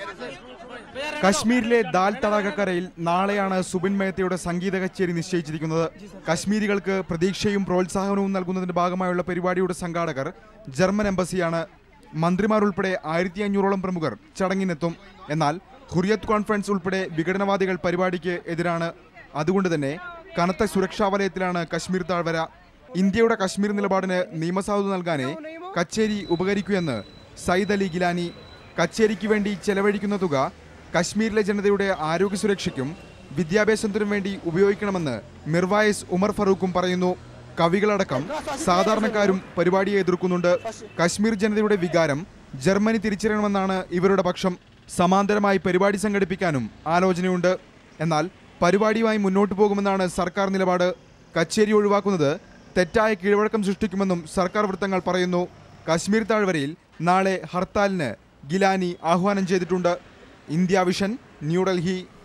കശ്മീരിലെ ദാൽ തടാകക്കരയിൽ നാളെയാണ് സുബിൻ മേത്തയുടെ സംഗീത കച്ചേരി നിശ്ചയിച്ചിരിക്കുന്നത് കശ്മീരികൾക്ക് പ്രതീക്ഷയും പ്രോത്സാഹനവും നൽകുന്നതിന്റെ ഭാഗമായുള്ള പരിപാടിയുടെ സംഘാടകർ ജർമ്മൻ എംബസിയാണ് മന്ത്രിമാരുൾപ്പെടെ ആയിരത്തി അഞ്ഞൂറോളം പ്രമുഖർ ചടങ്ങിനെത്തും എന്നാൽ ഹുറിയത്ത് കോൺഫറൻസ് ഉൾപ്പെടെ വിഘടനവാദികൾ പരിപാടിക്ക് എതിരാണ് അതുകൊണ്ട് തന്നെ കനത്ത സുരക്ഷാ വലയത്തിലാണ് കശ്മീർ താഴ്വര ഇന്ത്യയുടെ കശ്മീർ നിലപാടിന് നിയമസാധുത നൽകാനേ കച്ചേരി ഉപകരിക്കൂ സയ്യിദ് അലി ഗിലാനി കച്ചേരിക്ക് വേണ്ടി ചെലവഴിക്കുന്ന തുക കശ്മീരിലെ ജനതയുടെ ആരോഗ്യ സുരക്ഷയ്ക്കും വിദ്യാഭ്യാസത്തിനും വേണ്ടി ഉപയോഗിക്കണമെന്ന് മിർവായസ് ഉമർ ഫറൂഖും പറയുന്നു കവികളടക്കം സാധാരണക്കാരും പരിപാടിയെ എതിർക്കുന്നുണ്ട് കശ്മീർ ജനതയുടെ വികാരം ജർമ്മനി തിരിച്ചറിയണമെന്നാണ് ഇവരുടെ പക്ഷം സമാന്തരമായി പരിപാടി സംഘടിപ്പിക്കാനും ആലോചനയുണ്ട് എന്നാൽ പരിപാടിയുമായി മുന്നോട്ടു പോകുമെന്നാണ് സർക്കാർ നിലപാട് കച്ചേരി ഒഴിവാക്കുന്നത് തെറ്റായ കീഴ്വഴക്കം സൃഷ്ടിക്കുമെന്നും സർക്കാർ വൃത്തങ്ങൾ പറയുന്നു കശ്മീർ താഴ്വരയിൽ നാളെ ഹർത്താലിന് ഗിലാനി ആഹ്വാനം ചെയ്തിട്ടുണ്ട് ഇന്ത്യ വിഷൻ ന്യൂഡൽഹി